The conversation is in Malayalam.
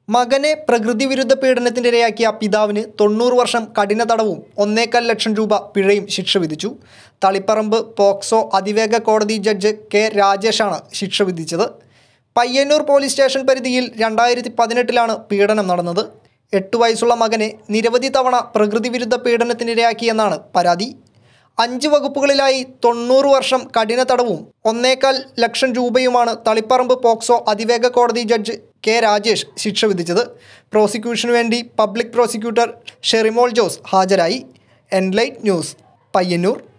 മകനെ പ്രകൃതി വിരുദ്ധ പീഡനത്തിനിരയാക്കിയ പിതാവിന് തൊണ്ണൂറ് വർഷം കഠിന തടവും ഒന്നേകാൽ ലക്ഷം രൂപ പിഴയും ശിക്ഷ വിധിച്ചു തളിപ്പറമ്പ് പോക്സോ അതിവേഗ കോടതി ജഡ്ജ് കെ രാജേഷാണ് ശിക്ഷ വിധിച്ചത് പയ്യന്നൂർ പോലീസ് സ്റ്റേഷൻ പരിധിയിൽ രണ്ടായിരത്തി പതിനെട്ടിലാണ് പീഡനം നടന്നത് എട്ട് വയസ്സുള്ള മകനെ നിരവധി തവണ പ്രകൃതി വിരുദ്ധ പീഡനത്തിനിരയാക്കിയെന്നാണ് പരാതി അഞ്ച് വകുപ്പുകളിലായി തൊണ്ണൂറ് വർഷം കഠിന തടവും ഒന്നേകാൽ ലക്ഷം രൂപയുമാണ് തളിപ്പറമ്പ് പോക്സോ അതിവേഗ കോടതി ജഡ്ജ് കെ രാജേഷ് ശിക്ഷ വിധിച്ചത് പ്രോസിക്യൂഷനു വേണ്ടി പബ്ലിക് പ്രോസിക്യൂട്ടർ ഷെറിമോൾ ജോസ് ഹാജരായി എൻലൈറ്റ് ന്യൂസ് പയ്യന്നൂർ